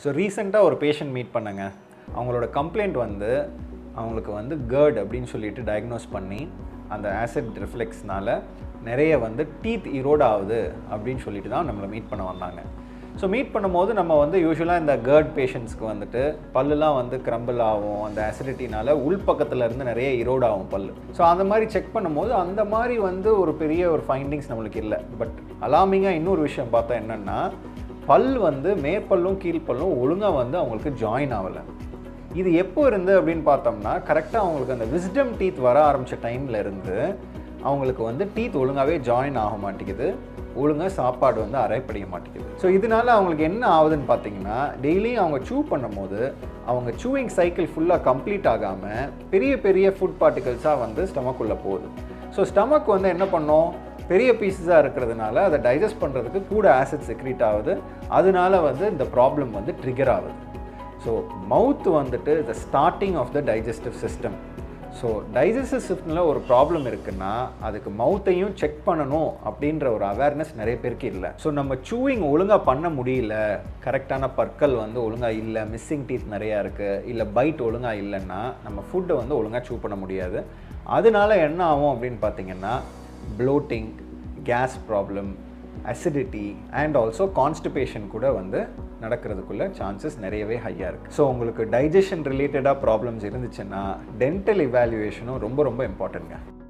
so ரீசெண்டாக ஒரு patient meet பண்ணங்க அவங்களோட கம்ப்ளைண்ட் வந்து அவங்களுக்கு வந்து கேர்ட் அப்படின்னு சொல்லிட்டு டயக்னோஸ் பண்ணி அந்த ஆசிட் ரிஃப்ளெக்ஸ்னால நிறைய வந்து டீத் இரோட் ஆகுது அப்படின்னு சொல்லிட்டு தான் நம்மளை மீட் பண்ண வந்தாங்க ஸோ மீட் பண்ணும்போது நம்ம வந்து யூஸ்வலாக இந்த கேர்ட் பேஷண்ட்ஸ்க்கு வந்துட்டு பல்லுலாம் வந்து கிரம்பிள் ஆகும் அந்த அசிடிட்டினால உள்பக்கத்தில் இருந்து நிறைய இரோட் ஆகும் பல்லு ஸோ அந்த மாதிரி செக் பண்ணும்போது அந்த மாதிரி வந்து ஒரு பெரிய ஒரு ஃபைண்டிங்ஸ் நம்மளுக்கு இல்லை பட் அலாமிங்காக இன்னொரு விஷயம் பார்த்தா என்னென்னா பல் வந்து மேற்பல்லும் கீழ்ப்பல்லும் ஒழுங்காக வந்து அவங்களுக்கு ஜாயின் ஆகலை இது எப்போ இருந்து அப்படின்னு பார்த்தோம்னா கரெக்டாக அவங்களுக்கு அந்த விஸ்டம் டீத் வர ஆரம்பித்த டைமில் இருந்து அவங்களுக்கு வந்து டீத் ஒழுங்காகவே ஜாயின் ஆக மாட்டேங்குது ஒழுங்காக சாப்பாடு வந்து அரைப்படிய மாட்டேங்குது ஸோ இதனால அவங்களுக்கு என்ன ஆகுதுன்னு பார்த்தீங்கன்னா டெய்லியும் அவங்க சூ பண்ணும்போது அவங்க சூவிங் சைக்கிள் ஃபுல்லாக கம்ப்ளீட் ஆகாமல் பெரிய பெரிய ஃபுட் பார்ட்டிகல்ஸாக வந்து ஸ்டமக்குள்ளே போகுது ஸோ ஸ்டமக் வந்து என்ன பண்ணும் பெரிய பீசஸாக இருக்கிறதுனால அதை டைஜஸ்ட் பண்ணுறதுக்கு கூட ஆசிட் செக்ரீட் ஆகுது அதனால வந்து இந்த ப்ராப்ளம் வந்து ட்ரிகர் ஆகுது ஸோ மவுத் வந்துட்டு the starting of the digestive system so digestive சிஸ்டமில் ஒரு ப்ராப்ளம் இருக்குன்னா அதுக்கு மவுத்தையும் செக் பண்ணணும் அப்படின்ற ஒரு அவேர்னஸ் நிறைய பேருக்கு இல்லை ஸோ நம்ம சூவிங் ஒழுங்காக பண்ண முடியல கரெக்டான பற்கள் வந்து ஒழுங்காக இல்லை மிஸ்ஸிங் டீத் நிறையா இருக்குது இல்லை பைட் ஒழுங்காக இல்லைன்னா நம்ம ஃபுட்டை வந்து ஒழுங்காக சூ பண்ண முடியாது அதனால என்ன ஆகும் அப்படின்னு பார்த்தீங்கன்னா bloating gas problem acidity and also constipation கூட வந்து நடக்கிறதுக்குள்ள சான்சஸ் நிறையவே ஹையாக இருக்குது ஸோ உங்களுக்கு டைஜஷன் ரிலேட்டடாக ப்ராப்ளம்ஸ் இருந்துச்சுன்னா டென்டல் இவாலுவேஷனும் ரொம்ப ரொம்ப இம்பார்ட்டன்ட்ங்க